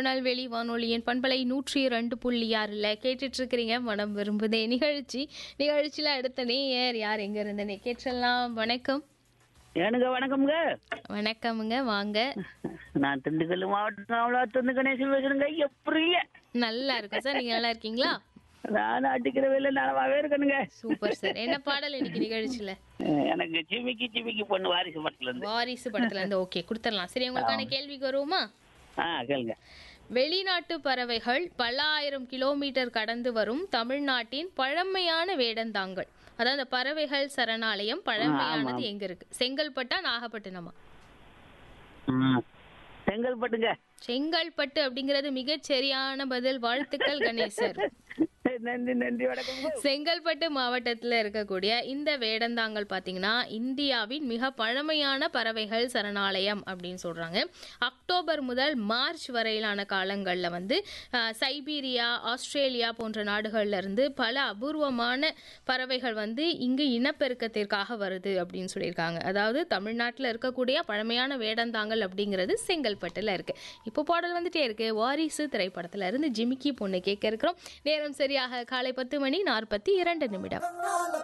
திருநெல்வேலி வானொலியின் பண்பலை நூற்றி இரண்டு புள்ளி ஆறுல கேட்டுட்டு இருக்கிறீங்க மனம் விரும்புதே நிகழ்ச்சி நிகழ்ச்சியில அடுத்த நேயர் யார் எங்க இருந்தனே கேட்டலாம் வணக்கம் ஏனுங்க வணக்கம்ங்க வணக்கமுங்க வாங்க நான் திண்டுக்கல் மாவட்டம் அவ்வளோ கணேசன் பேசுறேங்க எப்படிங்க நல்லா இருக்கும் சார் நீங்க நல்லா இருக்கீங்களா நான் அடிக்கிற வேலை நலமாவே இருக்கணுங்க சூப்பர் சார் என்ன பாடல் இன்னைக்கு நிகழ்ச்சியில எனக்கு ஜிமிக்கி ஜிமிக்கி பொண்ணு வாரிசு படத்துல இருந்து வாரிசு படத்துல இருந்து ஓகே கொடுத்துடலாம் சரி உங்களுக்கான கேள்விக்கு வருவோமா ஆ கேளுங்க வெளிநாட்டு பறவைகள் பல ஆயிரம் கிலோமீட்டர் கடந்து வரும் தமிழ்நாட்டின் பழமையான வேடந்தாங்கல் அதாவது அந்த பறவைகள் சரணாலயம் பழமையானது எங்க இருக்கு செங்கல்பட்டா நாகப்பட்டினமா ம். செங்கல்பட்டுங்க செங்கல்பட்டு அப்படிங்கிறது மிகச் சரியான பதில் வாழ்த்துக்கள் கணேசர் நன்றி நன்றி வணக்கம் செங்கல்பட்டு மாவட்டத்தில் இருக்கக்கூடிய இந்த வேடந்தாங்கல் பார்த்தீங்கன்னா இந்தியாவின் மிக பழமையான பறவைகள் சரணாலயம் அப்படின்னு சொல்றாங்க அக்டோபர் முதல் மார்ச் வரையிலான காலங்களில் வந்து அஹ், சைபீரியா ஆஸ்திரேலியா போன்ற நாடுகள்ல இருந்து பல அபூர்வமான பறவைகள் வந்து இங்கு இனப்பெருக்கத்திற்காக வருது அப்படின்னு சொல்லியிருக்காங்க அதாவது தமிழ்நாட்டில் இருக்கக்கூடிய பழமையான வேடந்தாங்கல் அப்படிங்கிறது செங்கல்பட்டுல இருக்கு இப்போ பாடல் வந்துட்டே இருக்கு வாரிசு திரைப்படத்துல இருந்து ஜிமிக்கி பொண்ணு கேட்க இருக்கிறோம் நேரம் சரியாக காலை பத்து மணி நாற்பத்தி இரண்டு நிமிடம்